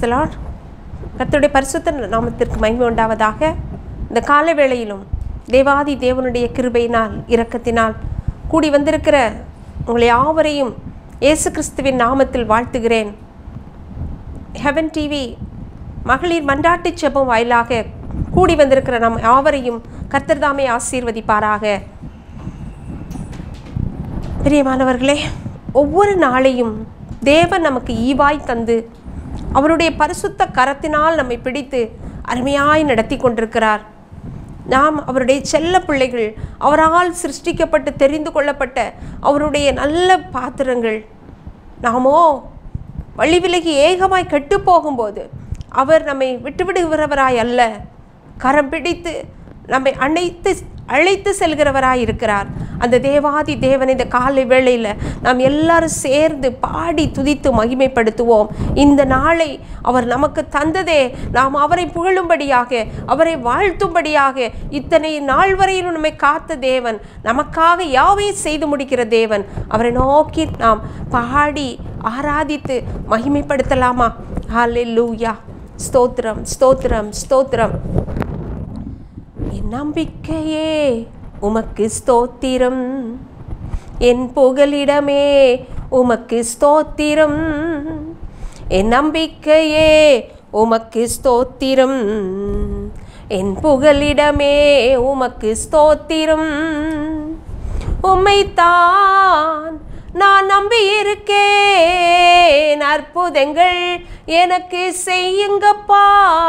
praise the Lord கர்த்தருடைய பரிசுத்த நாமத்திற்கு மகிமை உண்டாவதாக இந்த கால வேளையிலும் தேவாதி தேவனுடைய கிருபையினால் இரக்கத்தினால் கூடி வந்திருக்கிற உங்களை யாவரையும் இயேசு கிறிஸ்துவின் நாமத்தில் வாழ்த்துகிறேன் ஹெவன் டிவி மகளிர் மன்றாட்டு செபம் வாயிலாக கூடி வந்திருக்கிற நம் யாவரையும் கர்த்தர் தாமே ஆசீர்வதிப்பாராக பிரியமானவர்களே ஒவ்வொரு நாளையும் தேவன் நமக்கு ஈவாய் தந்து அவருடைய பரிசுத்த கரத்தினால் நம்மை பிடித்து அருமையாய் நடத்தி கொண்டிருக்கிறார் நாம் அவருடைய செல்ல பிள்ளைகள் அவரால் சிருஷ்டிக்கப்பட்டு தெரிந்து கொள்ளப்பட்ட அவருடைய நல்ல பாத்திரங்கள் நாமோ வழி விலகி ஏகமாய் கெட்டு போகும்போது அவர் நம்மை விட்டுவிடுகிறவராய் அல்ல கரம் பிடித்து நம்மை அழைத்து அழைத்து செல்கிறவராய் இருக்கிறார் அந்த தேவாதி தேவன் இந்த காலை வேளையில் நாம் எல்லாரும் சேர்ந்து பாடி துதித்து மகிமைப்படுத்துவோம் இந்த நாளை அவர் நமக்கு தந்ததே நாம் அவரை புகழும்படியாக அவரை வாழ்த்தும்படியாக இத்தனை நாள் வரையிலும் நம்மை காத்த தேவன் நமக்காக யாவையும் செய்து முடிக்கிற தேவன் அவரை நோக்கி நாம் பாடி ஆராதித்து மகிமைப்படுத்தலாமா ஹalleluya ஸ்தோத்திரம் ஸ்தோத்திரம் ஸ்தோத்திரம் என் நம்பிக்கையே உமக்கு ஸ்தோத்திரம் என் புகலிடமே உமக்கு ஸ்தோத்திரம் என் நம்பிக்கையே உமக்கு ஸ்தோத்திரம் என் புகலிடமே உமக்கு ஸ்தோத்திரம் உம்மைத்தான் நான் நம்பி இருக்கேன் அற்புதங்கள் எனக்கு செய்யுங்கப்பா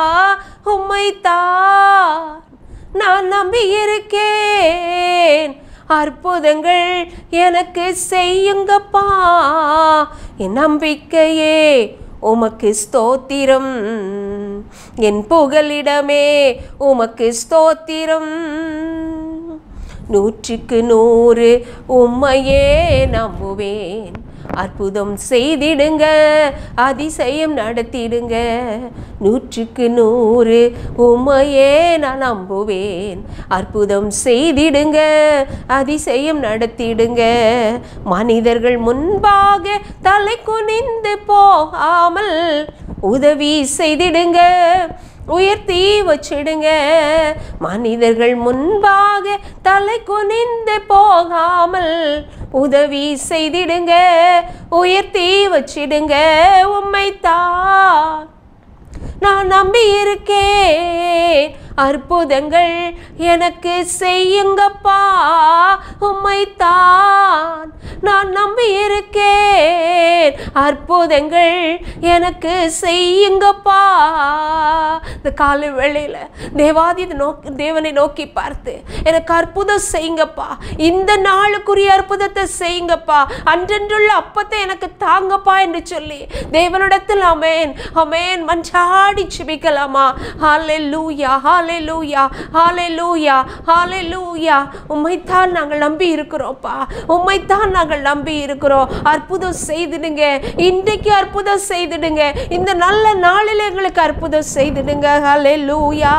உம்மைத்தான் நான் நம்பி இருக்கேன் அற்புதங்கள் எனக்கு செய்யுங்கப்பா என் நம்பிக்கையே உமக்கு ஸ்தோத்திரம் என் புகலிடமே உமக்கு ஸ்தோத்திரம் நூற்றுக்கு நூறு உம்மையே நம்புவேன் அற்புதம் செய்திடுங்க அதிசயம் நடத்திடுங்க நூற்றுக்கு நூறு உம்மையே நான் நம்புவேன் அற்புதம் செய்திடுங்க அதிசயம் நடத்திடுங்க மனிதர்கள் முன்பாக தலை குனிந்து போகாமல் உதவி செய்திடுங்க உயர்த்தி வச்சிடுங்க மனிதர்கள் முன்பாக தலை குனிந்து போகாமல் உதவி செய்திடுங்க உயர்த்தி வச்சிடுங்க உம்மைத்தான் நான் நம்பி இருக்கேன் அற்புதங்கள் எனக்கு செய்யுங்கப்பா உம்மைத்தான் நான் நம்பி இருக்கேன் அற்புதங்கள் எனக்கு செய்யுங்கப்பா இந்த காலை வேளையில் தேவாதி நோக்கி தேவனை நோக்கி பார்த்து எனக்கு அற்புதம் செய்யுங்கப்பா இந்த நாளுக்குரிய அற்புதத்தை செய்யுங்கப்பா அன்றன்றுள்ள அப்பத்தை எனக்கு தாங்கப்பா என்று சொல்லி தேவனிடத்தில் அமேன் அமேன் மன்றாடி சிபிக்கலாமா ஹாலே லூயா ஹாலே லூயா ஹாலே லூயா ஹாலே லூயா உம்மைத்தான் நாங்கள் நம்பி இருக்கிறோம்ப்பா உம்மைத்தான் நாங்கள் நம்பி இருக்கிறோம் அற்புதம் செய்திடுங்க இன்றைக்கு அற்புதம் செய்திடுங்க இந்த நல்ல நாளில் எங்களுக்கு அற்புதம் செய்திடுங்க ஹலே லூயா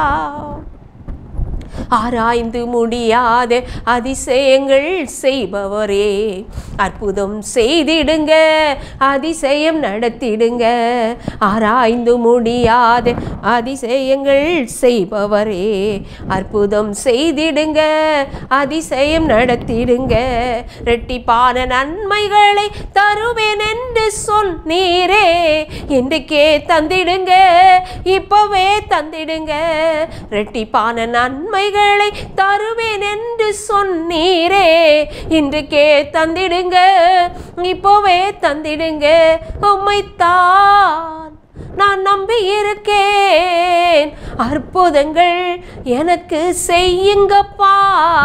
ஆராய்ந்து முடியாத அதிசயங்கள் செய்பவரே அற்புதம் செய்திடுங்க அதிசயம் நடத்திடுங்க ஆராய்ந்து முடியாத அதிசயங்கள் செய்பவரே அற்புதம் செய்திடுங்க அதிசயம் நடத்திடுங்க ரெட்டிப்பான நன்மைகளை தருவேன் என்று சொன்னீரே இன்றைக்கே தந்திடுங்க இப்பவே தந்திடுங்க ரெட்டிப்பான நன்மைகளை தருவேன் என்று சொன்னீரே இன்றைக்கே தந்திடுங்க இப்போவே தந்திடுங்க உம்மைத்தான் நான் நம்பி இருக்கேன் அற்புதங்கள் எனக்கு செய்யுங்கப்பா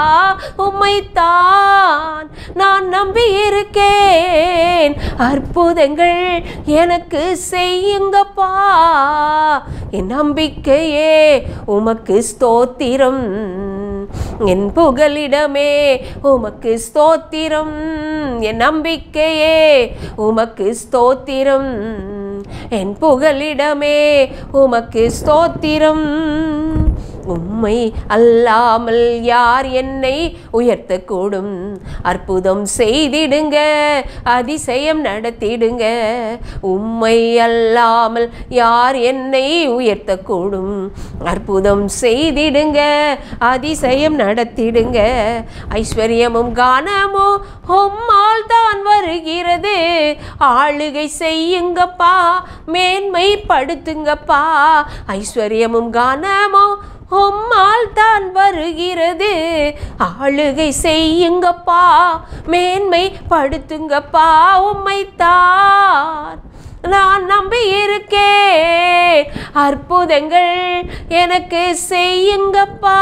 உம்மைத்தான் நான் நம்பி இருக்கேன் அற்புதங்கள் எனக்கு செய்யுங்கப்பா என் நம்பிக்கையே உமக்கு ஸ்தோத்திரம் என் புகலிடமே உமக்கு ஸ்தோத்திரம் என் நம்பிக்கையே உமக்கு ஸ்தோத்திரம் என் புகலிடமே உமக்கு ஸ்தோத்திரம் உம்மை அல்லாமல் யார் என்னை உயர்த்தக்கூடும் அற்புதம் செய்திடுங்க அதிசயம் நடத்திடுங்க உம்மை அல்லாமல் யார் என்னை உயர்த்தக்கூடும் அற்புதம் செய்திடுங்க அதிசயம் நடத்திடுங்க ஐஸ்வர்யமும் கானமும் உம்மால் தான் வருகிறது ஆளுகை செய்யுங்கப்பா மேன்மைப்படுத்துங்கப்பா ஐஸ்வர்யமும் கானமும் உம்மால் தான் வருகிறது ஆளுகை செய்யுங்கப்பா மேன்மைப்படுத்துங்கப்பா உம்மைத்தான் நான் நம்பி இருக்கேன் அற்புதங்கள் எனக்கு செய்யுங்கப்பா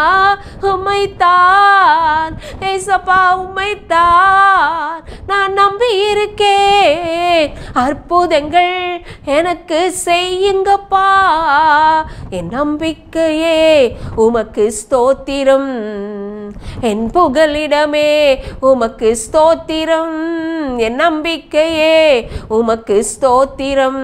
உம்மைத்தான் ஏசப்பா உம்மைத்தான் நான் நம்பி இருக்கேன் அற்புதங்கள் எனக்கு செய்யுங்கப்பா என் நம்பிக்கையே உமக்கு ஸ்தோத்திரம் என் புகலிடமே உமக்கு ஸ்தோத்திரம் என் நம்பிக்கையே உமக்கு ஸ்தோத்திரம்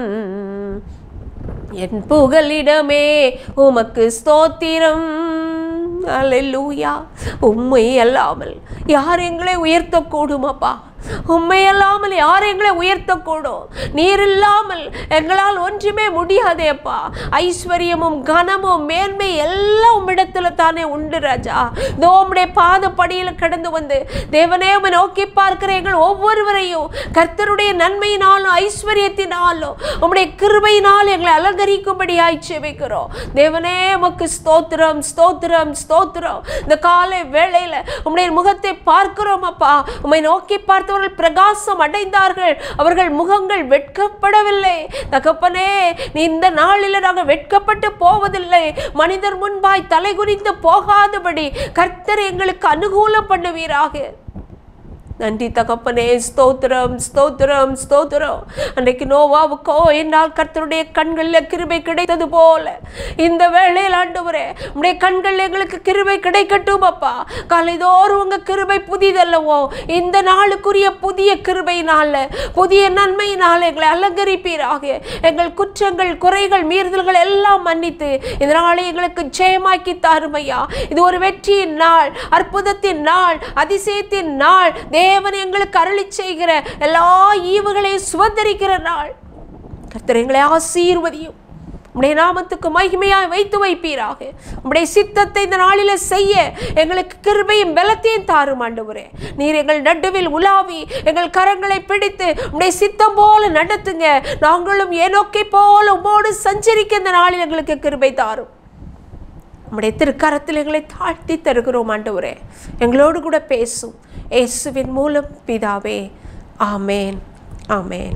என் புகலிடமே உமக்கு ஸ்தோத்திரம் அல்லேலூயா உண்மை அல்லாமல் யார் எங்களை உயர்த்தக்கூடுமப்பா உண்மை அல்லாமல் யார் எங்களை உயர்த்தக்கூடும் நீர் இல்லாமல் எங்களால் ஒன்றுமே முடியாதேப்பா ஐஸ்வர்யமும் கனமும் மேன்மை எல்லாம் உம்மிடத்துல தானே உண்டு ராஜா இதோ உம்முடைய பாதப்படியில் கடந்து வந்து தேவனே உம்மை நோக்கி பார்க்கிற எங்கள் ஒவ்வொருவரையும் கர்த்தருடைய நன்மையினாலும் ஐஸ்வர்யத்தினாலும் உம்முடைய கிருபையினால் எங்களை அலங்கரிக்கும்படியாய் செபிக்கிறோம் தேவனே உமக்கு ஸ்தோத்திரம் ஸ்தோத்திரம் ஸ்தோத்திரம் இந்த காலை வேளையில உம்முடைய முகத்தை பார்க்கிறோம் அப்பா உம்மை நோக்கி பார்த்தவர்கள் பிரகாசம் அடைந்தார்கள் அவர்கள் முகங்கள் வெட்கப்படவில்லை தகப்பனே நீ இந்த நாளில் நாங்கள் வெட்கப்பட்டு போவதில்லை மனிதர் முன்பாய் தலைகுனிந்து போகாதபடி கர்த்தர் எங்களுக்கு அனுகூலம் பண்ணுவீராக நன்றி தகப்பனே ஸ்தோத்திரம் ஸ்தோத்திரம் ஸ்தோத்திரம் அன்றைக்கு நோவாவுக்கோ என்னால் கர்த்தருடைய கண்களில் கிருபை கிடைத்தது போல இந்த வேளையில் ஆண்டவரே உடைய கண்கள் எங்களுக்கு கிருபை கிடைக்கட்டும் அப்பா காலைதோறும் உங்க கிருபை புதிதல்லவோ இந்த நாளுக்குரிய புதிய கிருபையினால புதிய நன்மையினால் எங்களை அலங்கரிப்பீராக எங்கள் குற்றங்கள் குறைகள் மீறுதல்கள் எல்லாம் மன்னித்து இந்த நாளை எங்களுக்கு ஜெயமாக்கி தாருமையா இது ஒரு வெற்றியின் நாள் அற்புதத்தின் நாள் அதிசயத்தின் நாள் தேவன் எங்களுக்கு அருளி செய்கிற எல்லா ஈவுகளையும் சுதந்திரிக்கிற நாள் கர்த்தர் எங்களை ஆசீர்வதியும் உடைய நாமத்துக்கு மகிமையாய் வைத்து வைப்பீராக உடைய சித்தத்தை இந்த நாளில செய்ய எங்களுக்கு கிருபையும் பலத்தையும் தாரும் ஆண்டவரே நீர் எங்கள் நடுவில் உலாவி எங்கள் கரங்களை பிடித்து உடைய சித்தம் போல நடத்துங்க நாங்களும் ஏனோக்கை போல உமோடு சஞ்சரிக்க இந்த நாளில் எங்களுக்கு கிருபை தாரும் உம்முடைய திருக்கரத்தில் எங்களை தாழ்த்தி தருகிறோம் ஆண்டவரே எங்களோடு கூட பேசும் இயேசுவின் மூலம் பிதாவே ஆமேன் ஆமேன்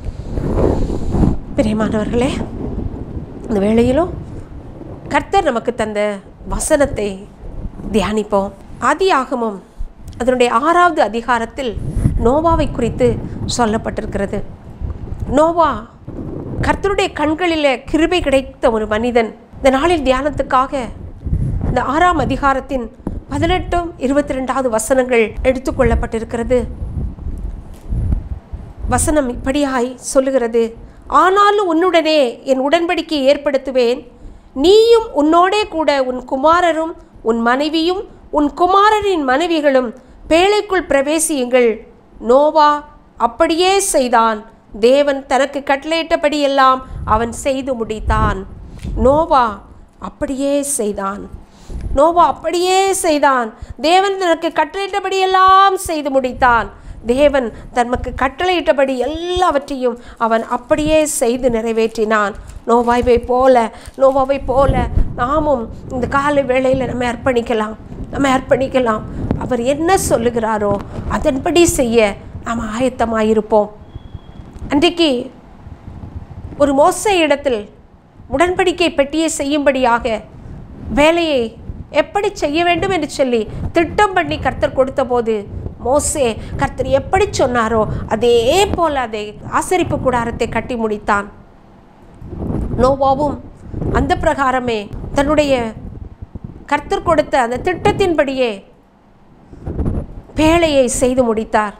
பிரியமானவர்களே இந்த வேளையிலும் கர்த்தர் நமக்கு தந்த வசனத்தை தியானிப்போம் ஆதி ஆகமம் அதனுடைய ஆறாவது அதிகாரத்தில் நோவாவை குறித்து சொல்லப்பட்டிருக்கிறது நோவா கர்த்தருடைய கண்களில் கிருபை கிடைத்த ஒரு மனிதன் இந்த நாளில் தியானத்துக்காக இந்த ஆறாம் அதிகாரத்தின் பதினெட்டும் இருபத்தி ரெண்டாவது வசனங்கள் எடுத்துக்கொள்ளப்பட்டிருக்கிறது வசனம் இப்படியாய் சொல்லுகிறது ஆனாலும் உன்னுடனே என் உடன்படிக்கையை ஏற்படுத்துவேன் நீயும் உன்னோடே கூட உன் குமாரரும் உன் மனைவியும் உன் குமாரரின் மனைவிகளும் பேழைக்குள் பிரவேசியுங்கள் நோவா அப்படியே செய்தான் தேவன் தனக்கு கட்டளையிட்டபடியெல்லாம் அவன் செய்து முடித்தான் நோவா அப்படியே செய்தான் நோவா அப்படியே செய்தான் தேவன் தனக்கு கட்டளையிட்டபடியெல்லாம் செய்து முடித்தான் தேவன் தனக்கு கட்டளையிட்டபடி எல்லாவற்றையும் அவன் அப்படியே செய்து நிறைவேற்றினான் நோவாவை போல நோவாவை போல நாமும் இந்த கால வேளையில் நம்ம அர்ப்பணிக்கலாம் நம்ம அர்ப்பணிக்கலாம் அவர் என்ன சொல்லுகிறாரோ அதன்படி செய்ய நாம் ஆயத்தமாயிருப்போம் அன்றைக்கு ஒரு மோச இடத்தில் உடன்படிக்கை பெட்டியை செய்யும்படியாக வேலையை எப்படி செய்ய வேண்டும் என்று சொல்லி திட்டம் பண்ணி கர்த்தர் கொடுத்தபோது மோசே கர்த்தர் எப்படி சொன்னாரோ அதே போல அதை ஆசரிப்பு கூடாரத்தை கட்டி முடித்தான் நோவாவும் அந்த பிரகாரமே தன்னுடைய கர்த்தர் கொடுத்த அந்த திட்டத்தின்படியே வேலையை செய்து முடித்தார்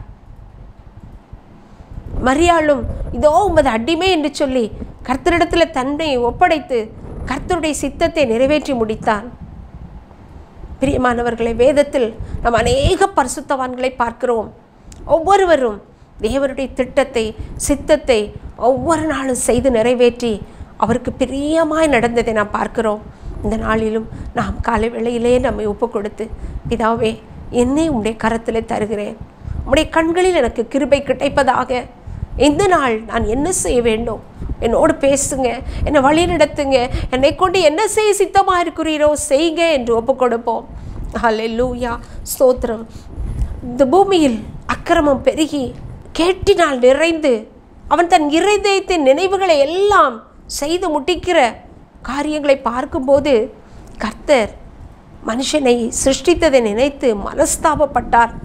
மரியாளும் இதோ உமது அடிமை என்று சொல்லி கர்த்தரிடத்தில் தன்னை ஒப்படைத்து கர்த்தருடைய சித்தத்தை நிறைவேற்றி முடித்தான் பிரியமானவர்களை வேதத்தில் நாம் அநேக பரிசுத்தவான்களை பார்க்கிறோம் ஒவ்வொருவரும் தேவனுடைய திட்டத்தை சித்தத்தை ஒவ்வொரு நாளும் செய்து நிறைவேற்றி அவருக்கு பிரியமாய் நடந்ததை நாம் பார்க்கிறோம் இந்த நாளிலும் நாம் காலை வேளையிலே நம்மை ஒப்பு கொடுத்து பிதாவே என்னை உம்முடைய கரத்தில் தருகிறேன் உம்முடைய கண்களில் எனக்கு கிருபை கிடைப்பதாக இந்த நாள் நான் என்ன செய்ய வேண்டும் என்னோடு பேசுங்க என்னை வழி நடத்துங்க என்னை கொண்டு என்ன செய்ய சித்தமாக இருக்கிறீரோ செய்க என்று ஒப்பு கொடுப்போம் ஹalleluya ஸ்தோத்திரம் இந்த பூமியில் அக்கிரமம் பெருகி கேட்டினால் நிறைந்து அவன் தன் இருதயத்தின் நினைவுகளை எல்லாம் செய்து முட்டிக்கிற காரியங்களை பார்க்கும்போது கர்த்தர் மனுஷனை சிருஷ்டித்ததை நினைத்து மனஸ்தாபப்பட்டார்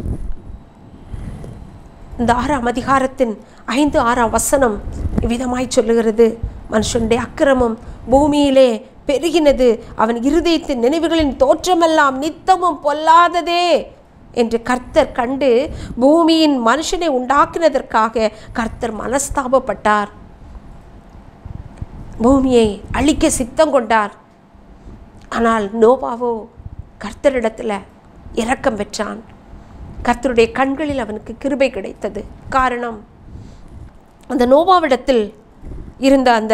இந்த ஆறாம் அதிகாரத்தின் ஐந்து ஆறாம் வசனம் இவ்விதமாய் சொல்லுகிறது மனுஷனுடைய அக்கிரமம் பூமியிலே பெருகினது அவன் இருதயத்தின் நினைவுகளின் தோற்றமெல்லாம் நித்தமும் பொல்லாததே என்று கர்த்தர் கண்டு பூமியின் மனுஷனை உண்டாக்கினதற்காக கர்த்தர் மனஸ்தாபப்பட்டார் பூமியை அழிக்க சித்தம் கொண்டார் ஆனால் நோவாவோ கர்த்தரிடத்தில் இரக்கம் பெற்றான் கர்த்தருடைய கண்களில் அவனுக்கு கிருபை கிடைத்தது காரணம் அந்த நோவாவிடத்தில் இருந்த அந்த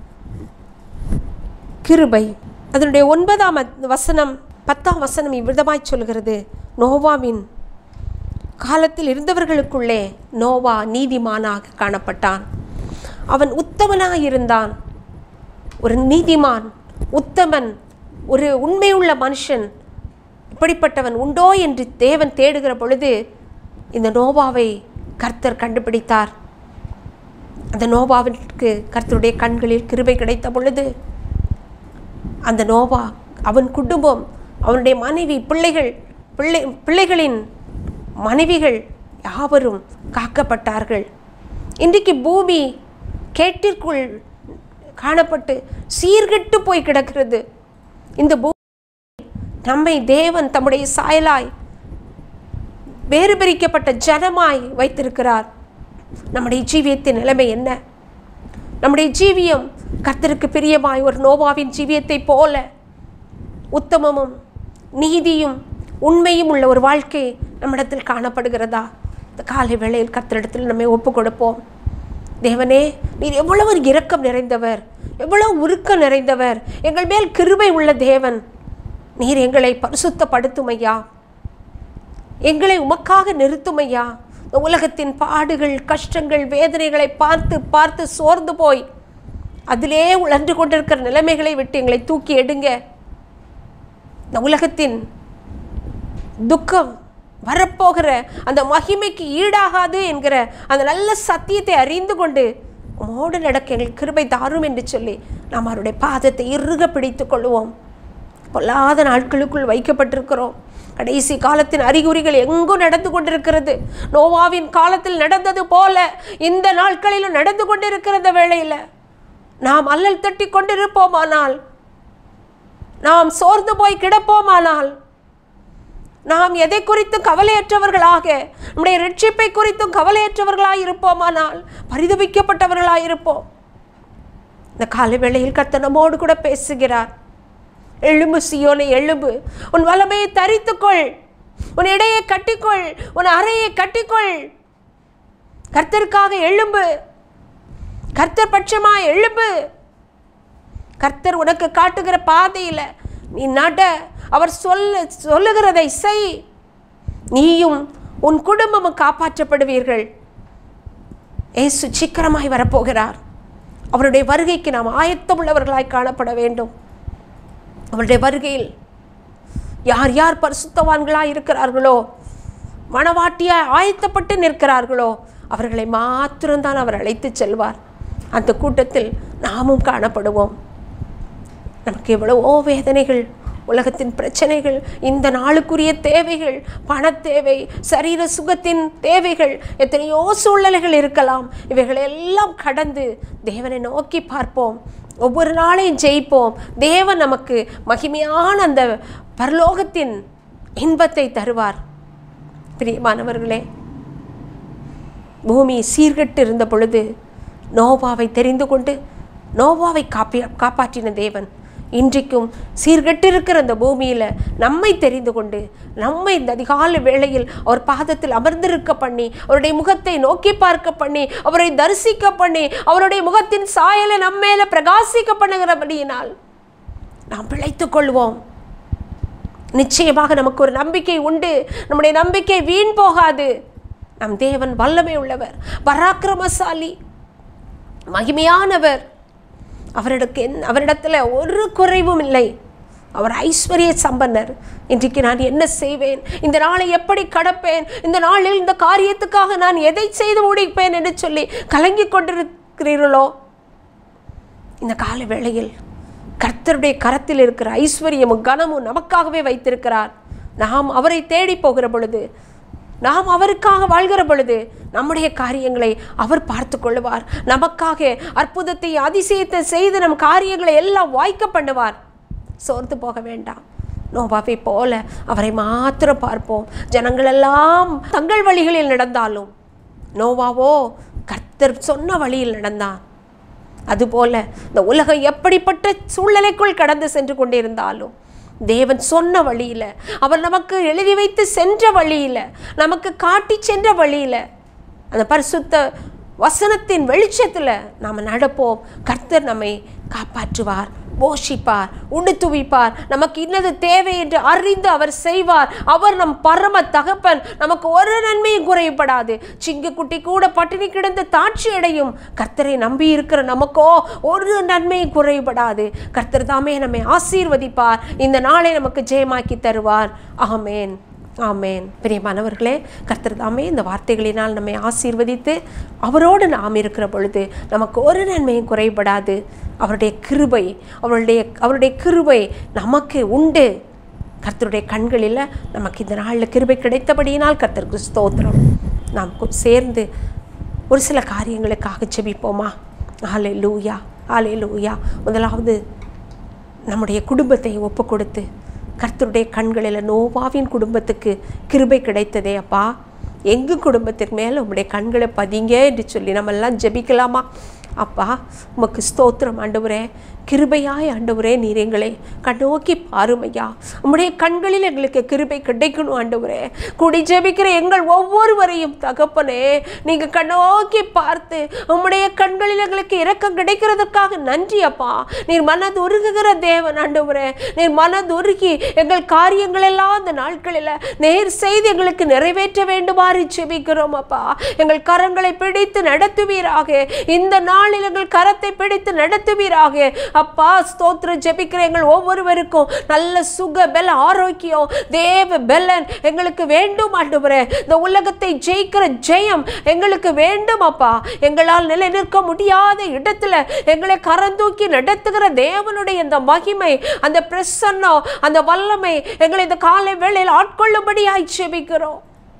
கிருபை அதனுடைய ஒன்பதாம் அத்- வசனம் பத்தாம் வசனம் இவ்விதமாய் சொல்கிறது நோவாவின் காலத்தில் இருந்தவர்களுக்குள்ளே நோவா நீதிமானாக காணப்பட்டான் அவன் உத்தமனாக இருந்தான் ஒரு நீதிமான் உத்தமன் ஒரு உண்மையுள்ள மனுஷன் இப்படிப்பட்டவன் உண்டோ என்று தேவன் தேடுகிற பொழுது இந்த நோவாவை கர்த்தர் கண்டுபிடித்தார் அந்த நோவாவிற்கு கர்த்தருடைய கண்களில் கிருபை கிடைத்த பொழுது அந்த நோவா அவன் குடும்பம் அவனுடைய மனைவி பிள்ளைகள் பிள்ளை பிள்ளைகளின் மனைவிகள் யாவரும் காக்கப்பட்டார்கள் இன்றைக்கு பூமி கேட்டிற்குள் காணப்பட்டு சீர்கெட்டு போய் கிடக்கிறது இந்த பூமி நம்மை தேவன் தம்முடைய சாயலாய் வேறு பிரிக்கப்பட்ட ஜனமாய் வைத்திருக்கிறார் நம்முடைய ஜீவியத்தின் நிலைமை என்ன நம்முடைய ஜீவியம் கர்த்தருக்கு பிரியமாய் ஒரு நோவாவின் ஜீவியத்தைப் போல உத்தமமும் நீதியும் உண்மையும் உள்ள ஒரு வாழ்க்கை நம்மிடத்தில் காணப்படுகிறதா இந்த காலை வேளையில் கர்த்தரிடத்தில் நம்மை ஒப்பு கொடுப்போம் தேவனே நீர் எவ்வளவு இரக்கம் நிறைந்தவர் எவ்வளவு உருக்கம் நிறைந்தவர் எங்கள் மேல் கிருபை உள்ள தேவன் நீர் எங்களை பரிசுத்தப்படுத்தும் ஐயா எங்களை உமக்காக நிறுத்தும் ஐயா இந்த உலகத்தின் பாடுகள் கஷ்டங்கள் வேதனைகளை பார்த்து பார்த்து சோர்ந்து போய் அதிலே உழன்று கொண்டிருக்கிற நிலைமைகளை விட்டு எங்களை தூக்கி எடுங்க இந்த உலகத்தின் துக்கம் வரப்போகிற அந்த மகிமைக்கு ஈடாகாது என்கிற அந்த நல்ல சத்தியத்தை அறிந்து கொண்டு உமோடு நடக்க எங்களுக்கு கிருபை தாரும் என்று சொல்லி நாம் அவருடைய பாதத்தை இறுக பிடித்துக் கொள்வோம் பொல்லாத நாட்களுக்குள் வைக்கப்பட்டிருக்கிறோம் கடைசி காலத்தின் அறிகுறிகள் எங்கும் நடந்து கொண்டிருக்கிறது நோவாவின் காலத்தில் நடந்தது போல இந்த நாட்களிலும் நடந்து கொண்டிருக்கிற வேளையில் நாம் அல்லல் தட்டி கொண்டிருப்போமானால் நாம் சோர்ந்து போய் கிடப்போமானால் நாம் எதை குறித்தும் கவலையற்றவர்களாக நம்முடைய ரட்சிப்பை குறித்தும் கவலையற்றவர்களாக இருப்போமானால் பரிதபிக்கப்பட்டவர்களாக இருப்போம் இந்த காலை வேளையில் கர்த்தர் நம்மோடு கூட பேசுகிறார் எழும்பு சியோனை எழும்பு உன் வல்லமையை தரித்துக்கொள் உன் இடையை கட்டிக்கொள் உன் அறையை கட்டிக்கொள் கர்த்தருக்காக எழும்பு கர்த்தர் பட்சமா எழும்பு கர்த்தர் உனக்கு காட்டுகிற பாதையில் நீ நட அவர் சொல்ல சொல்லுகிறதை செய் நீயும் உன் குடும்பமும் காப்பாற்றப்படுவீர்கள் இயேசு சீக்கிரமாய் வரப்போகிறார் அவருடைய வருகைக்கு நாம் ஆயத்தமுள்ளவர்களாய் காணப்பட வேண்டும் அவருடைய வருகையில் யார் யார் பரிசுத்தவான்களாய் இருக்கிறார்களோ மணவாட்டியாய் ஆயத்தப்பட்டு நிற்கிறார்களோ அவர்களை மாத்திரம்தான் அவர் அழைத்துச் செல்வார் அந்த கூட்டத்தில் நாமும் காணப்படுவோம் நமக்கு எவ்வளவோ வேதனைகள் உலகத்தின் பிரச்சனைகள் இந்த நாளுக்குரிய தேவைகள் பணத் தேவை சரீர சுகத்தின் தேவைகள் எத்தனையோ சூழ்நிலைகள் இருக்கலாம் இவைகளை எல்லாம் கடந்து தேவனை நோக்கி பார்ப்போம் ஒவ்வொரு நாளையும் ஜெயிப்போம் தேவன் நமக்கு மகிமையான அந்த பரலோகத்தின் இன்பத்தை தருவார் பிரியமானவர்களே பூமி சீர்கெட்டு இருந்த பொழுது நோவாவை தெரிந்து கொண்டு நோவாவை காப்பி காப்பாற்றின தேவன் இன்றைக்கும் சீர்கெட்டிருக்கிற அந்த பூமியில் நம்மை தெரிந்து கொண்டு நம்மை இந்த அதிகாலை வேளையில் அவர் பாதத்தில் அமர்ந்திருக்க பண்ணி அவருடைய முகத்தை நோக்கி பார்க்க பண்ணி அவரை தரிசிக்க பண்ணி அவருடைய முகத்தின் சாயலை நம்ம மேல பிரகாசிக்க பண்ணுகிறபடியினால் நாம் பிழைத்துக் கொள்வோம் நிச்சயமாக நமக்கு ஒரு நம்பிக்கை உண்டு நம்முடைய நம்பிக்கை வீண் போகாது நம் தேவன் வல்லமை உள்ளவர் பராக்கிரமசாலி மகிமையானவர் அவரிடக்கு என் அவரிடத்துல ஒரு குறைவும் இல்லை அவர் ஐஸ்வர்ய சம்பன்னர் இன்றைக்கு நான் என்ன செய்வேன் இந்த நாளை எப்படி கடப்பேன் இந்த நாளில் இந்த காரியத்துக்காக நான் எதை செய்து முடிப்பேன் என்று சொல்லி கலங்கிக் கொண்டிருக்கிறீர்களோ இந்த கால வேளையில் கர்த்தருடைய கரத்தில் இருக்கிற ஐஸ்வர்யமும் கனமும் நமக்காகவே வைத்திருக்கிறார் நாம் அவரை தேடி போகிற பொழுது நாம் அவருக்காக வாழ்கிற பொழுது நம்முடைய காரியங்களை அவர் பார்த்து கொள்ளுவார் நமக்காக அற்புதத்தை அதிசயத்தை செய்து நம் காரியங்களை எல்லாம் வாய்க்க பண்ணுவார் சோர்ந்து போக வேண்டாம் நோபாவை போல அவரை மாத்திரம் பார்ப்போம் ஜனங்களெல்லாம் தங்கள் வழிகளில் நடந்தாலும் நோவாவோ கர்த்தர் சொன்ன வழியில் நடந்தான் அதுபோல இந்த உலகம் எப்படிப்பட்ட சூழ்நிலைக்குள் கடந்து சென்று கொண்டிருந்தாலும் தேவன் சொன்ன வழியில் அவர் நமக்கு எழுதி வைத்து சென்ற வழியில் நமக்கு காட்டி சென்ற வழியில் அந்த பரிசுத்த வசனத்தின் வெளிச்சத்தில் நாம் நடப்போம் கர்த்தர் நம்மை காப்பாற்றுவார் போஷிப்பார் உடுத்துவிப்பார் நமக்கு இன்னது தேவை என்று அறிந்து அவர் செய்வார் அவர் நம் பரம தகப்பன் நமக்கு ஒரு நன்மையும் குறைபடாது சிங்கக்குட்டி கூட பட்டினி கிடந்து தாட்சி அடையும் கர்த்தரை நம்பி இருக்கிற நமக்கோ ஒரு நன்மையும் குறைபடாது கர்த்தர் தாமே நம்மை ஆசீர்வதிப்பார் இந்த நாளை நமக்கு ஜெயமாக்கி தருவார் ஆமேன் ஆமேன் பிரியமானவர்களே கர்த்தர் தாமே இந்த வார்த்தைகளினால் நம்மை ஆசீர்வதித்து அவரோடு நாம் இருக்கிற பொழுது நமக்கு ஒரு நன்மையும் குறைபடாது அவருடைய கிருபை அவருடைய அவருடைய கிருபை நமக்கு உண்டு கர்த்தருடைய கண்களில் நமக்கு இந்த நாளில் கிருபை கிடைத்தபடியினால் கர்த்தருக்கு ஸ்தோத்திரம் நாம் கு- சேர்ந்து ஒரு சில காரியங்களுக்காக செபிப்போமா ஆலே லூயா ஆலே லூயா முதலாவது நம்முடைய குடும்பத்தை ஒப்பு கொடுத்து கர்த்தருடைய கண்களில் நோவாவின் குடும்பத்துக்கு கிருபை கிடைத்ததே அப்பா எங்கள் குடும்பத்திற்கு மேலே உம்முடைய கண்களை பதிங்க என்று சொல்லி நம்ம எல்லாம் ஜெபிக்கலாமா அப்பா உமக்கு ஸ்தோத்திரம் ஆண்டவரே கிருபையாய் ஆண்டவரே நீர் எங்களை கண்ணோக்கி பாருமையா உம்முடைய கண்களில் எங்களுக்கு கிருபை கிடைக்கணும் ஆண்டவரே கூடி ஜெபிக்கிற எங்கள் ஒவ்வொருவரையும் தகப்பனே நீங்கள் கண்ணோக்கி பார்த்து உம்முடைய கண்களில் எங்களுக்கு இரக்கம் கிடைக்கிறதுக்காக நன்றி அப்பா நீர் மனதுருகுகிற தேவன் ஆண்டவரே நீர் மனதுருகி எங்கள் காரியங்கள் எல்லாம் அந்த நாட்களில் நேர் செய்து எங்களுக்கு நிறைவேற்ற வேண்டுமாறு ஜெபிக்கிறோம் அப்பா எங்கள் கரங்களை பிடித்து நடத்துவீராக இந்த நாளில் எங்கள் கரத்தை பிடித்து நடத்துவீராக அப்பா ஸ்தோத்திரம் ஜெபிக்கிற எங்கள் ஒவ்வொருவருக்கும் நல்ல சுக பல ஆரோக்கியம் தேவ பலன் எங்களுக்கு வேண்டும் ஆண்டவரே இந்த உலகத்தை ஜெயிக்கிற ஜெயம் எங்களுக்கு வேண்டும் அப்பா எங்களால் நிலை நிற்க முடியாத இடத்துல எங்களை கரந்தூக்கி நடத்துகிற தேவனுடைய இந்த மகிமை அந்த பிரசன்னம் அந்த வல்லமை எங்களை இந்த காலை வேளையில் ஆட்கொள்ளும்படியாய் ஜெபிக்கிறோம்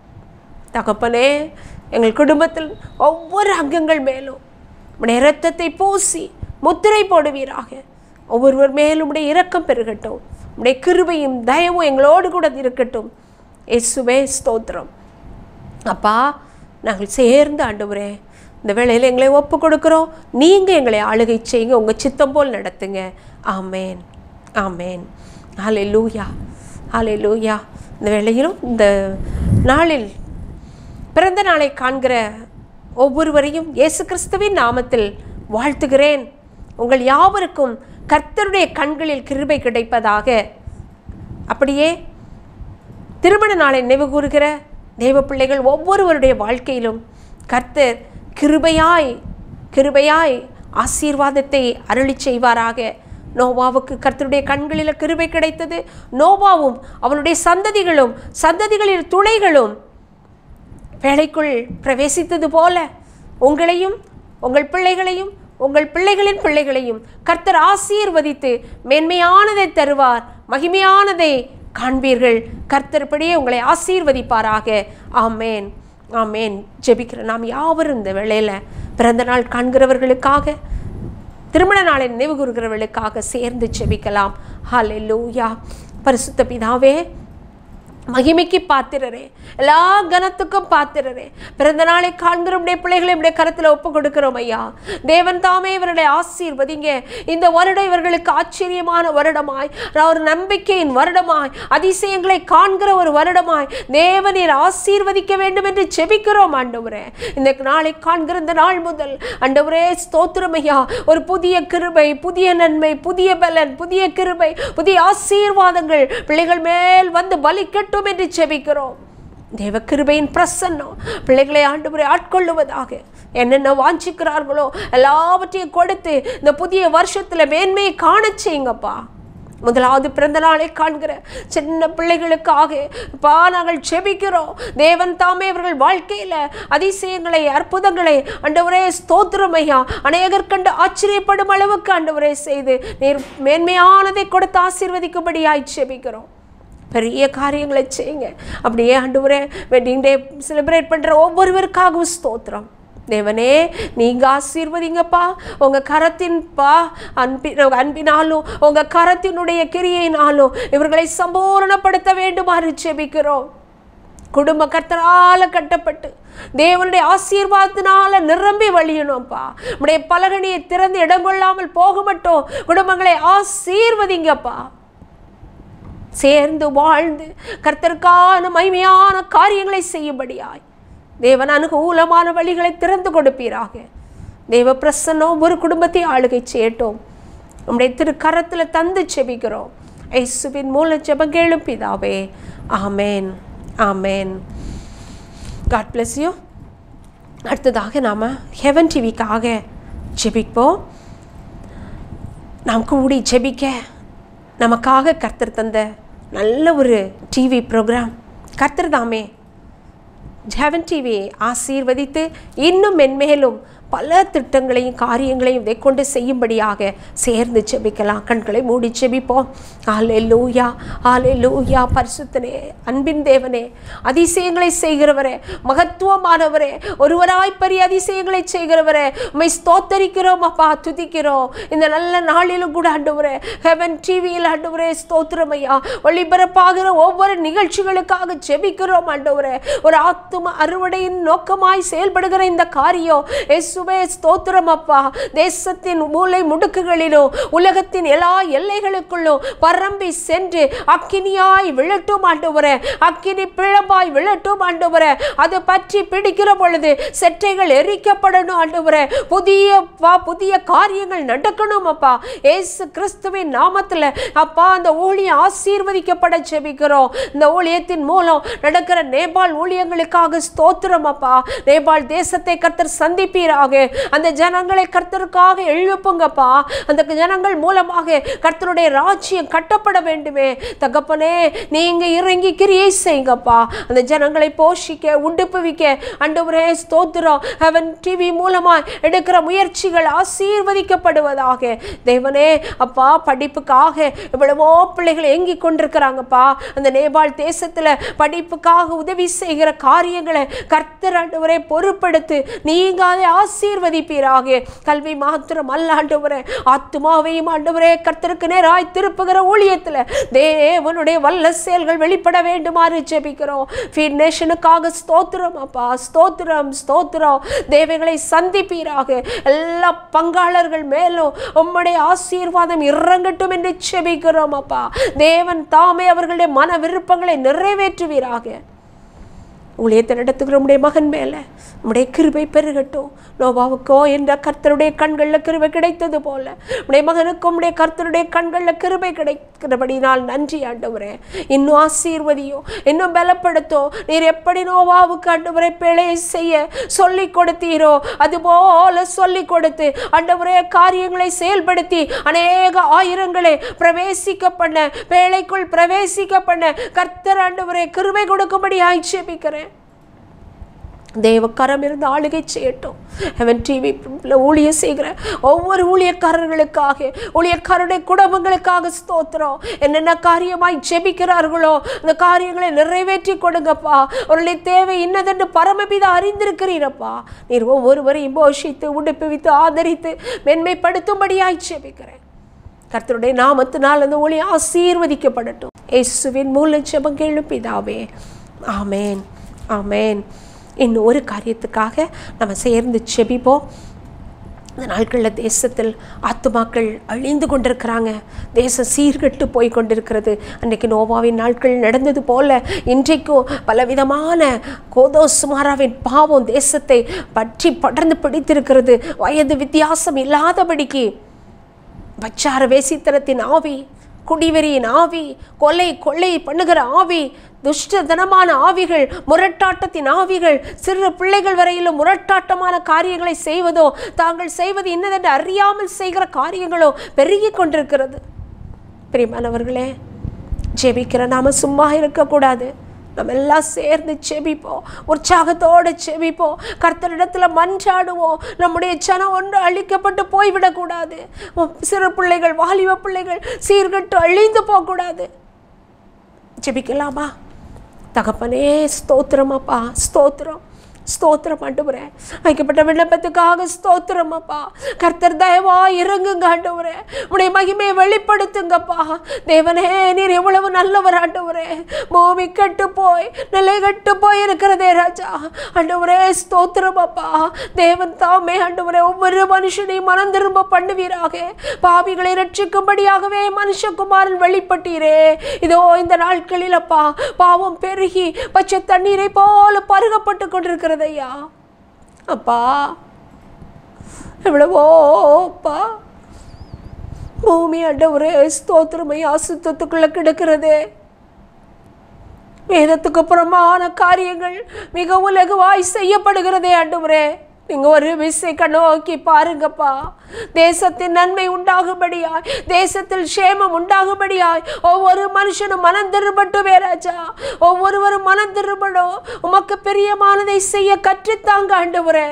தகப்பனே எங்கள் குடும்பத்தில் ஒவ்வொரு அங்கங்கள் மேலும் உடைய இரத்தத்தை பூசி முத்திரை போடுவீராக ஒவ்வொருவர் மேலும் உடைய இரக்கம் பெருகட்டும் உடைய கிருபையும் தயவும் எங்களோடு கூட இருக்கட்டும் இயேசுவே ஸ்தோத்திரம் அப்பா நாங்கள் சேர்ந்து ஆண்டவரே இந்த வேளையில் எங்களை ஒப்பு கொடுக்குறோம் நீங்கள் எங்களை ஆளுகை செய்யுங்க உங்கள் சித்தம் போல் நடத்துங்க ஆமேன் ஆமேன் ஹாலே லூயா ஹாலே லூயா இந்த வேளையிலும் இந்த நாளில் பிறந்த நாளை காண்கிற ஒவ்வொருவரையும் இயேசு கிறிஸ்துவின் நாமத்தில் வாழ்த்துகிறேன் உங்கள் யாவருக்கும் கர்த்தருடைய கண்களில் கிருபை கிடைப்பதாக அப்படியே திருமண நாளை நினைவு கூறுகிற தெய்வ பிள்ளைகள் ஒவ்வொருவருடைய வாழ்க்கையிலும் கர்த்தர் கிருபையாய் கிருபையாய் ஆசீர்வாதத்தை அருளி செய்வாராக நோவாவுக்கு கர்த்தருடைய கண்களில் கிருபை கிடைத்தது நோவாவும் அவனுடைய சந்ததிகளும் சந்ததிகளில் துணைகளும் வேலைக்குள் பிரவேசித்தது போல உங்களையும் உங்கள் பிள்ளைகளையும் உங்கள் பிள்ளைகளின் பிள்ளைகளையும் கர்த்தர் ஆசீர்வதித்து மேன்மையானதை தருவார் மகிமையானதை காண்பீர்கள் கர்த்தர்படியே உங்களை ஆசீர்வதிப்பாராக ஆமேன் ஆமேன் ஜெபிக்கிற நாம் யாவரும் இந்த வேளையில் பிறந்த நாள் காண்கிறவர்களுக்காக திருமண நாளை நினைவு கூறுகிறவர்களுக்காக சேர்ந்து ஜெபிக்கலாம் ஹalleluya பரிசுத்த பிதாவே மகிமைக்கு பாத்திரரே எல்லா கனத்துக்கும் பாத்திரரே பிறந்த நாளை காண்கிற உடைய பிள்ளைகளை உடைய கரத்தில் ஒப்பு கொடுக்கிறோம் ஐயா தேவன் தாமே இவருடைய ஆசீர்வதிங்க இந்த வருடம் இவர்களுக்கு ஆச்சரியமான வருடமாய் ஒரு நம்பிக்கையின் வருடமாய் அதிசயங்களை காண்கிற ஒரு வருடமாய் தேவனீர் ஆசீர்வதிக்க வேண்டும் என்று செபிக்கிறோம் ஆண்டவரே இந்த நாளை காண்கிற இந்த நாள் முதல் ஆண்டவரே ஸ்தோத்திரம் ஐயா ஒரு புதிய கிருபை புதிய நன்மை புதிய பலன் புதிய கிருபை புதிய ஆசீர்வாதங்கள் பிள்ளைகள் மேல் வந்து பலிக்கட்டும் என்று செபிக்கிறோம் தேவ கிருபையின் பிரசன்னம் பிள்ளைகளை ஆண்டவரை ஆட்கொள்ளுவதாக என்னென்ன வாஞ்சிக்கிறார்களோ எல்லாவற்றையும் கொடுத்து இந்த புதிய வருஷத்தில் மேன்மையை காணச் செய்யுங்கப்பா முதலாவது பிறந்த நாளை காண்கிற சின்ன பிள்ளைகளுக்காக பா நாங்கள் செபிக்கிறோம் தேவன் தாமே இவர்கள் வாழ்க்கையில் அதிசயங்களை அற்புதங்களை ஆண்டவரே ஸ்தோத்திரம் ஐயா அநேகர் கண்டு ஆச்சரியப்படும் அளவுக்கு ஆண்டவரே செய்து நீர் மேன்மையானதை கொடுத்து ஆசீர்வதிக்கும்படியாய் செபிக்கிறோம் பெரிய காரியங்களை செய்யுங்க அப்படியே ஆண்டவரே வெட்டிங் டே செலிப்ரேட் பண்ணுற ஒவ்வொருவருக்காகவும் ஸ்தோத்திரம் தேவனே நீங்கள் ஆசீர்வதிங்கப்பா உங்கள் கரத்தின் பா அன்பி அன்பினாலும் உங்கள் கரத்தினுடைய கிரியையினாலும் இவர்களை சம்பூரணப்படுத்த வேண்டுமாறு ஜெபிக்கிறோம் குடும்ப கர்த்தரால கட்டப்பட்டு தேவனுடைய ஆசீர்வாதத்தினால நிரம்பி வழியணும்ப்பா உடைய பலகனியை திறந்து இடம் கொள்ளாமல் போக மாட்டோம் குடும்பங்களை ஆசீர்வதிங்கப்பா சேர்ந்து வாழ்ந்து கர்த்தருக்கான மகிமையான காரியங்களை செய்யும்படியாய் தேவன் அனுகூலமான வழிகளை திறந்து கொடுப்பீராக தேவ பிரசன்னம் ஒரு குடும்பத்தை ஆளுகை செய்யட்டும் நம்முடைய திரு கரத்தில் தந்து செபிக்கிறோம் ஐசுவின் மூல ஜெபங்கேளும் பிதாவே ஆமேன் ஆமேன் காட் பிளஸ் யூ அடுத்ததாக நாம் ஹெவன் டிவிக்காக ஜெபிப்போம் நாம் கூடி ஜெபிக்க நமக்காக கர்த்தர் தந்த நல்ல ஒரு டிவி ப்ரோக்ராம் கர்த்தர் தாமே ஜெவன் டிவி ஆசீர்வதித்து இன்னும் மென்மேலும் பல திட்டங்களையும் காரியங்களையும் இதை கொண்டு செய்யும்படியாக சேர்ந்து செபிக்கலாம் கண்களை மூடி செபிப்போம் ஆலே லூயா ஆலே லூயா பரிசுத்தனே அன்பின் தேவனே அதிசயங்களை செய்கிறவரே மகத்துவமானவரே ஒருவராய் பெரிய அதிசயங்களை செய்கிறவரே உண்மை ஸ்தோத்தரிக்கிறோம் அப்பா துதிக்கிறோம் இந்த நல்ல நாளிலும் கூட ஆண்டவரே ஹெவன் டிவியில் ஆண்டவரே ஸ்தோத்திரம் ஐயா ஒளிபரப்பாகிற ஒவ்வொரு நிகழ்ச்சிகளுக்காக ஜெபிக்கிறோம் ஆண்டவரே ஒரு ஆத்தும அறுவடையின் நோக்கமாய் செயல்படுகிற இந்த காரியம் இயேசுவே ஸ்தோத்திரம் அப்பா தேசத்தின் மூலை முடுக்குகளிலும் உலகத்தின் எல்லா எல்லைகளுக்குள்ளும் பரம்பி சென்று அக்கினியாய் விழட்டும் ஆண்டவரே அக்கினி பிழம்பாய் விழட்டும் ஆண்டவரே அது பற்றி பிடிக்கிற பொழுது செட்டைகள் எரிக்கப்படணும் ஆண்டவரே புதிய பா புதிய காரியங்கள் நடக்கணும் அப்பா ஏசு கிறிஸ்துவின் நாமத்தில் அப்பா அந்த ஊழியம் ஆசீர்வதிக்கப்பட ஜெபிக்கிறோம் இந்த ஊழியத்தின் மூலம் நடக்கிற நேபாள் ஊழியங்களுக்காக ஸ்தோத்திரம் அப்பா நேபாள் தேசத்தை கர்த்தர் சந்திப்பீராக அந்த ஜனங்களை கர்த்தருக்காக எழுப்புங்கப்பா அந்த ஜனங்கள் மூலமாக கர்த்தருடைய ராஜ்யம் கட்டப்பட வேண்டுமே தகப்பனே நீங்க இறங்கி கிரியை செய்யுங்கப்பா அந்த ஜனங்களை போஷிக்க உண்டுப்புவிக்க அண்டவரே ஸ்தோத்திரம் அவன் டிவி மூலமாய் எடுக்கிற முயற்சிகள் ஆசீர்வதிக்கப்படுவதாக தேவனே அப்பா படிப்புக்காக எவ்வளவோ பிள்ளைகள் ஏங்கி கொண்டிருக்கிறாங்கப்பா அந்த நேபாள் தேசத்துல படிப்புக்காக உதவி செய்கிற காரியங்களை கர்த்தர் ஆண்டவரே பொறுப்படுத்து நீங்க அதை ஆசீர்வதிப்பீராக கல்வி மாத்திரம் அல்ல ஆண்டவரே ஆத்துமாவையும் ஆண்டவரே கர்த்தருக்கு நேராய் திருப்புகிற ஊழியத்துல தேவனுடைய வல்ல செயல்கள் வெளிப்பட வேண்டுமாறு ஜெபிக்கிறோம் ஃபீட் நேஷனுக்காக ஸ்தோத்திரம் அப்பா ஸ்தோத்திரம் ஸ்தோத்திரம் தேவைகளை சந்திப்பீராக எல்லா பங்காளர்கள் மேலும் உம்முடைய ஆசீர்வாதம் இறங்கட்டும் என்று செபிக்கிறோம் அப்பா தேவன் தாமே அவர்களுடைய மன விருப்பங்களை நிறைவேற்றுவீராக ஊழியத்தை நடத்துகிற உடைய மகன் மேலே உடைய கிருபை பெருகட்டும் நோவாவுக்கோ என்ற கர்த்தருடைய கண்களில் கிருபை கிடைத்தது போல உடைய மகனுக்கும் உடைய கர்த்தருடைய கண்களில் கிருபை கிடைக்கிறபடினால் நன்றி ஆண்டவரே இன்னும் ஆசீர்வதியும் இன்னும் பலப்படுத்தும் நீர் எப்படி நோவாவுக்கு ஆண்டவரை பிழை செய்ய சொல்லி கொடுத்தீரோ அதுபோல சொல்லி கொடுத்து ஆண்டவரே காரியங்களை செயல்படுத்தி அநேக ஆயிரங்களை பிரவேசிக்க பண்ண பேழைக்குள் பிரவேசிக்க பண்ண கர்த்தர் ஆண்டவரே கிருபை கொடுக்கும்படி ஆட்சேபிக்கிறேன் தேவக்கரம் இருந்து ஆளுகை செய்யட்டும் அவன் டிவி ஊழியம் செய்கிற ஒவ்வொரு ஊழியக்காரர்களுக்காக ஊழியக்காரருடைய குடும்பங்களுக்காக ஸ்தோத்திரம் என்னென்ன காரியமாய் ஜெபிக்கிறார்களோ அந்த காரியங்களை நிறைவேற்றி கொடுங்கப்பா அவருடைய தேவை இன்னதென்று பரமபிதா அறிந்திருக்கிறீரப்பா நீர் ஒவ்வொருவரையும் போஷித்து உடுப்புவித்து ஆதரித்து மென்மைப்படுத்தும்படியாய் ஜெபிக்கிறேன் கர்த்தருடைய நாமத்தினால் அந்த ஒளி ஆசீர்வதிக்கப்படட்டும் இயேசுவின் மூலம் ஜெபம் கேளு பிதாவே ஆமேன் ஆமேன் இன்னும் ஒரு காரியத்துக்காக நம்ம சேர்ந்து செபிப்போம் இந்த நாட்களில் தேசத்தில் ஆத்துமாக்கள் அழிந்து கொண்டிருக்கிறாங்க தேசம் சீர்கெட்டு போய் கொண்டிருக்கிறது அன்றைக்கு நோவாவின் நாட்கள் நடந்தது போல இன்றைக்கும் பலவிதமான கோதோசுமாராவின் பாவம் தேசத்தை பற்றி படர்ந்து பிடித்திருக்கிறது வயது வித்தியாசம் இல்லாதபடிக்கு பச்சார வேசித்தனத்தின் ஆவி குடிவெறியின் ஆவி கொலை கொள்ளை பண்ணுகிற ஆவி துஷ்டதனமான ஆவிகள் முரட்டாட்டத்தின் ஆவிகள் சிறு பிள்ளைகள் வரையிலும் முரட்டாட்டமான காரியங்களை செய்வதோ தாங்கள் செய்வது இன்னதென்று அறியாமல் செய்கிற காரியங்களோ பெருகி கொண்டிருக்கிறது பிரியமானவர்களே ஜெபிக்கிற நாம சும்மா இருக்கக்கூடாது நம்ம எல்லாம் சேர்ந்து செபிப்போம் உற்சாகத்தோடு செபிப்போம் கர்த்தரிடத்துல மன்றாடுவோம் நம்முடைய ஜனம் ஒன்று அழிக்கப்பட்டு போய்விடக்கூடாது சிறு பிள்ளைகள் வாலிப பிள்ளைகள் சீர்கட்டு அழிந்து போகக்கூடாது ஜெபிக்கலாமா தகப்பனே ஸ்தோத்திரம் அப்பா ஸ்தோத்திரம் ஸ்தோத்திரம் ஆண்டவரே வைக்கப்பட்ட விண்ணப்பத்துக்காக ஸ்தோத்திரம் அப்பா கர்த்தர் தயவா இறங்குங்க ஆண்டவரே உடைய மகிமையை வெளிப்படுத்துங்கப்பா தேவனே நீர் எவ்வளவு நல்லவர் ஆண்டவரே பூமி கட்டு போய் நிலை கட்டு போய் இருக்கிறதே ராஜா ஆண்டவரே ஸ்தோத்திரம் அப்பா தேவன் தாமே ஆண்டவரே ஒவ்வொரு மனுஷனையும் மனம் திரும்ப பண்ணுவீராக பாவிகளை ரட்சிக்கும்படியாகவே மனுஷகுமாரன் வெளிப்பட்டீரே இதோ இந்த நாட்களில் அப்பா பாவம் பெருகி பச்சை தண்ணீரை போல பருகப்பட்டு கொண்டிருக்கிறது ஐயா அப்பா எவ்வளவோப்பா பூமி ஆண்டவரே ஸ்தோத்திரமை அசுத்தத்துக்குள்ள கிடக்கிறதே வேதத்துக்கு புறமான காரியங்கள் மிக உலகுவாய் செய்யப்படுகிறதே ஆண்டவரே நீங்க ஒரு விசை கண்ணோக்கி பாருங்கப்பா தேசத்தின் நன்மை உண்டாகும்படியாய் தேசத்தில் சேமம் உண்டாகும்படியாய் ஒவ்வொரு மனுஷனும் மனம் திரும்பட்டுமே ராஜா ஒவ்வொருவரும் மனம் திரும்பணும் உமக்கு பிரியமானதை செய்ய கற்றுத்தாங்க ஆண்டவரே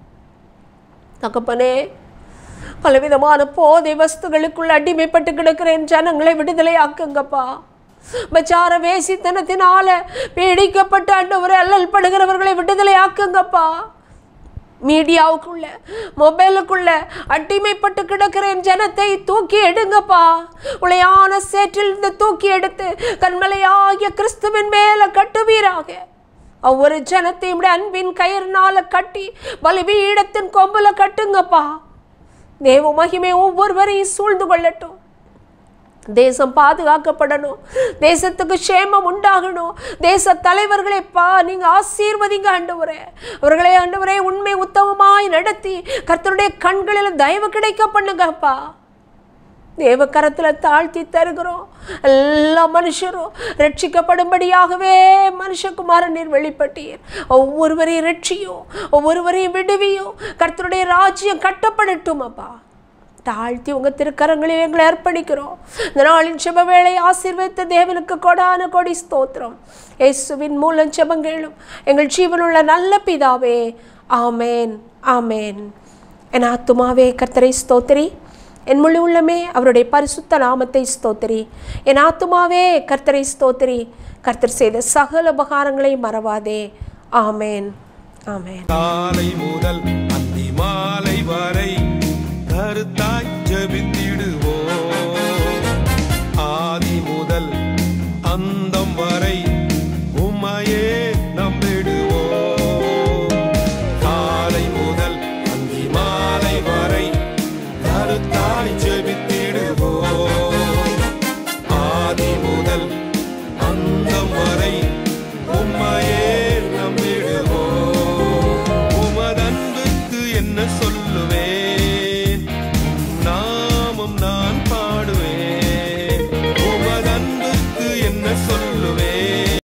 தகப்பனே பலவிதமான போதை வஸ்துகளுக்குள் அடிமைப்பட்டு கிடக்கிறேன் ஜனங்களை விடுதலை ஆக்குங்கப்பா பச்சார வேசித்தனத்தினால பீடிக்கப்பட்டு ஆண்டவரை அல்லல் படுகிறவர்களை விடுதலை ஆக்குங்கப்பா மீடியாவுக்குள்ள மொபைலுக்குள்ள அடிமைப்பட்டு கிடக்கிறேன் ஜனத்தை தூக்கி எடுங்கப்பா உளையான சேற்றில் இருந்து தூக்கி எடுத்து கண்மலையாகிய கிறிஸ்துவின் மேல கட்டுவீராக ஒவ்வொரு ஜனத்தையும் அன்பின் கயிறுனால கட்டி பலிபீடத்தின் கொம்புல கட்டுங்கப்பா தேவ மகிமை ஒவ்வொருவரையும் சூழ்ந்து கொள்ளட்டும் தேசம் பாதுகாக்கப்படணும் தேசத்துக்கு சேமம் உண்டாகணும் தேச தலைவர்களை பா நீங்க ஆசீர்வதிங்க ஆண்டவரே அவர்களை ஆண்டவரே உண்மை உத்தமமாய் நடத்தி கர்த்தருடைய கண்களில் தயவு கிடைக்க பண்ணுங்கப்பா தேவ கரத்தில் தாழ்த்தி தருகிறோம் எல்லா மனுஷரும் ரட்சிக்கப்படும்படியாகவே மனுஷகுமாரன் நீர் வெளிப்பட்டீர் ஒவ்வொருவரையும் ரட்சியும் ஒவ்வொருவரையும் விடுவியும் கர்த்தருடைய ராஜ்யம் கட்டப்படட்டும் அப்பா தாழ்த்தி உங்க திருக்கரங்களில் எங்களை அர்ப்பணிக்கிறோம் இந்த நாளின் செப வேளை ஆசீர்வதித்த தேவனுக்கு கொடான கொடி ஸ்தோத்திரம் இயேசுவின் மூலம் செபங்களும் எங்கள் ஜீவனுள்ள நல்ல பிதாவே ஆமேன் ஆமேன் என் ஆத்துமாவே கர்த்தரை ஸ்தோத்திரி என் முழு உள்ளமே அவருடைய பரிசுத்த நாமத்தை ஸ்தோத்திரி என் ஆத்துமாவே கர்த்தரை ஸ்தோத்திரி கர்த்தர் செய்த சகல உபகாரங்களை மறவாதே ஆமேன் ஆமேன் காலை முதல் அந்தி மாலை வரை கருத்தாய்